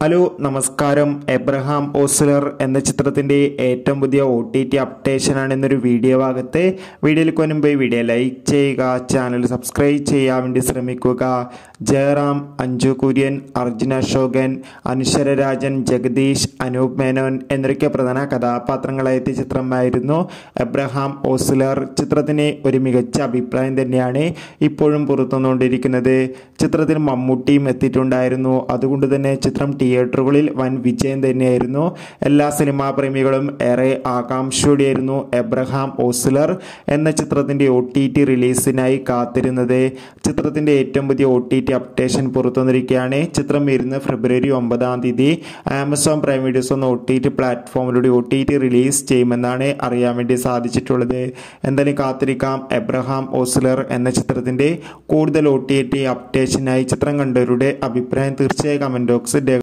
hello നമസ്കാരം Abraham Ozler എന്ന ചിത്രത്തിൻ്റെ ഏറ്റവും പുതിയ ഒ ടി ടി അപ്ഡേഷനാണ് എന്നൊരു വീഡിയോ ഭാഗത്ത് വീഡിയോയിലേക്ക് മുൻപ് വീഡിയോ ലൈക്ക് ചെയ്യുക ചാനൽ സബ്സ്ക്രൈബ് ചെയ്യാൻ വേണ്ടി ശ്രമിക്കുക ജയറാം അഞ്ജു കുര്യൻ അർജുന അശോകൻ അനശ്വര രാജൻ ജഗദീഷ് അനൂപ് മേനോൻ എന്നൊക്കെ പ്രധാന കഥാപാത്രങ്ങളായ എത്തിയ ചിത്രമായിരുന്നു എബ്രഹാം ഓസ്ലർ ചിത്രത്തിന് ഒരു മികച്ച അഭിപ്രായം തന്നെയാണ് ഇപ്പോഴും പുറത്തുവന്നുകൊണ്ടിരിക്കുന്നത് ചിത്രത്തിൽ മമ്മൂട്ടിയും എത്തിയിട്ടുണ്ടായിരുന്നു അതുകൊണ്ട് തന്നെ ചിത്രം തിയേറ്ററുകളിൽ വൻ വിജയം തന്നെയായിരുന്നു എല്ലാ സിനിമാ പ്രേമികളും ഏറെ ആകാംക്ഷയോടെയായിരുന്നു എബ്രഹാം ഓസ്ലർ എന്ന ചിത്രത്തിൻ്റെ ഒ ടി ടി റിലീസിനായി കാത്തിരുന്നത് ചിത്രത്തിൻ്റെ ഏറ്റവും പുതിയ ഒ ടി ടി അപ്ഡേഷൻ പുറത്തുവന്നിരിക്കുകയാണ് ചിത്രം വരുന്ന ഫെബ്രുവരി ഒമ്പതാം തീയതി ആമസോൺ പ്രൈം വീഡിയോസ് എന്ന ഒ ടി ടി പ്ലാറ്റ്ഫോമിലൂടെ ഒ ടി ടി റിലീസ് ചെയ്യുമെന്നാണ് അറിയാൻ വേണ്ടി സാധിച്ചിട്ടുള്ളത് എന്തായാലും കാത്തിരിക്കാം എബ്രഹാം ഓസ്ലർ എന്ന ചിത്രത്തിൻ്റെ കൂടുതൽ ഒ ടി ടി അപ്ഡേഷനായി ചിത്രം കണ്ടവരുടെ അഭിപ്രായം തീർച്ചയായും കമൻറ്റ് ബോക്സിൽ